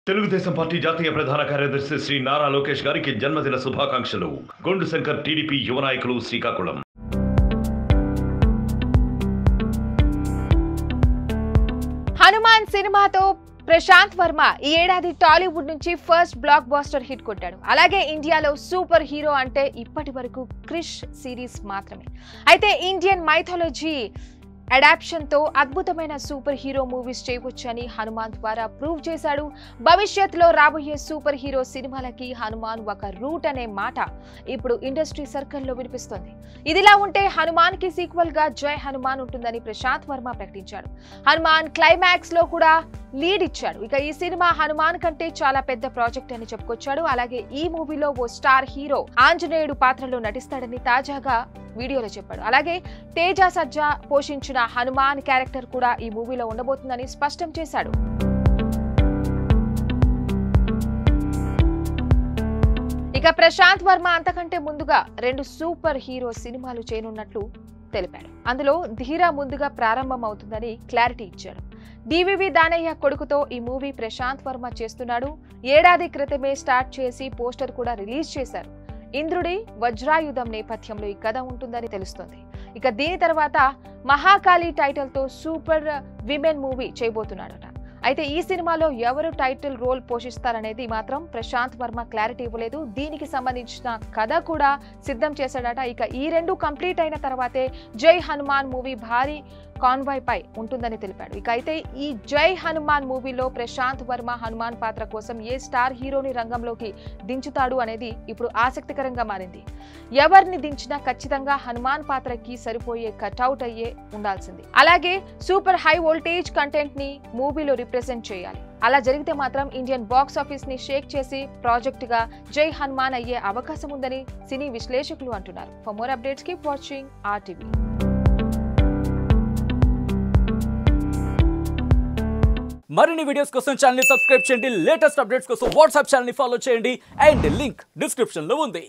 Telugu Desam party జాతీయ ప్రధాన కార్యదర్శి శ్రీ నారా లోకేష్ గారికి జన్మదిన శుభాకాంక్షలు గొండు శంకర్ టీడీపీ యువ నాయకులు శ్రీకాకుళం హనుమాన్ సినిమాతో ప్రశాంత్ వర్మ ఈ ఏడాది టాలీవుడ్ నుంచి ఫస్ట్ బ్లాక్ బాస్టర్ హిట్ కొట్టాడు అలాగే ఇండియాలో సూపర్ హీరో అంటే ఇప్పటి వరకు క్రిష్ సిరీస్ మాత్రమే అయితే ఇండియన్ మైథాలజీ అడాప్షన్ తో అద్భుతమైన సూపర్ హీరో మూవీస్ చేయవచ్చని హనుమాన్ ద్వారా ప్రూవ్ చేశాడు భవిష్యత్తులో రాబోయే సూపర్ హీరో సినిమాలకి హనుమాన్ ఒక రూట్ అనే మాట ఇప్పుడు ఇండస్ట్రీ సర్కిల్లో వినిపిస్తోంది ఇదిలా ఉంటే హనుమాన్ కి సీక్వెల్ గా జై హనుమాన్ ఉంటుందని ప్రశాంత్ వర్మ ప్రకటించాడు హనుమాన్ క్లైమాక్స్ లో కూడా లీడ్ ఇచ్చాడు ఇక ఈ సినిమా హనుమాన్ కంటే చాలా పెద్ద ప్రాజెక్ట్ అని చెప్పుకొచ్చాడు అలాగే ఈ మూవీలో ఓ స్టార్ హీరో ఆంజనేయుడు పాత్రలో నటిస్తాడని తాజాగా వీడియోలో చెప్పాడు అలాగే తేజ సజ్జా పోషించిన హనుమాన్ క్యారెక్టర్ కూడా ఈ మూవీలో ఉండబోతుందని స్పష్టం చేశాడు ఇక ప్రశాంత్ వర్మ అంతకంటే ముందుగా రెండు సూపర్ హీరో సినిమాలు చేయనున్నట్లు తెలిపాడు అందులో ధీరా ముందుగా ప్రారంభం అవుతుందని క్లారిటీ ఇచ్చాడు డివివి దానయ్య కొడుకుతో ఈ మూవీ ప్రశాంత్ వర్మ చేస్తున్నాడు ఏడాది క్రితమే స్టార్ట్ చేసి పోస్టర్ కూడా రిలీజ్ చేశారు ఇంద్రుడి వజ్రాయుధం నేపథ్యంలో ఈ కథ ఉంటుందని తెలుస్తోంది ఇక దీని తర్వాత మహాకాళి టైటిల్తో సూపర్ విమెన్ మూవీ చేయబోతున్నాడట అయితే ఈ సినిమాలో ఎవరు టైటిల్ రోల్ పోషిస్తారనేది మాత్రం ప్రశాంత్ వర్మ క్లారిటీ ఇవ్వలేదు దీనికి సంబంధించిన కథ కూడా సిద్ధం చేశాడట ఇక ఈ రెండు కంప్లీట్ అయిన తర్వాతే జై హనుమాన్ మూవీ భారీ కాన్వాయ్ పై ఉంటుందని తెలిపాడు ఇక అయితే ఈ జై హనుమాన్ మూవీలో ప్రశాంత్ వర్మ హనుమాన్ పాత్ర కోసం ఏ స్టార్ హీరోని రంగంలోకి దించుతాడు అనేది ఇప్పుడు ఆసక్తికరంగా మారింది ఎవరిని దించినా ఖచ్చితంగా హనుమాన్ పాత్రకి సరిపోయే కట్అవుట్ అయ్యే ఉండాల్సింది అలాగే సూపర్ హై వోల్టేజ్ కంటెంట్ ని మూవీలో రిప్రజెంట్ చేయాలి అలా జరిగితే మాత్రం ఇండియన్ బాక్స్ ఆఫీస్ ని షేక్ చేసి ప్రాజెక్ట్ గా జై హనుమాన్ అయ్యే అవకాశం ఉందని సినీ విశ్లేషకులు అంటున్నారు for more updates keep watching RTV మరిన్ని వీడియోస్ కోసం ఛానల్ సబ్స్క్రైబ్ చేయండి లేటెస్ట్ అప్డేట్స్ కోసం వాట్సాప్ ఛానల్ ఫాలో చేయండి అండ్ లింక్ డిస్క్రిప్షన్ లో ఉంది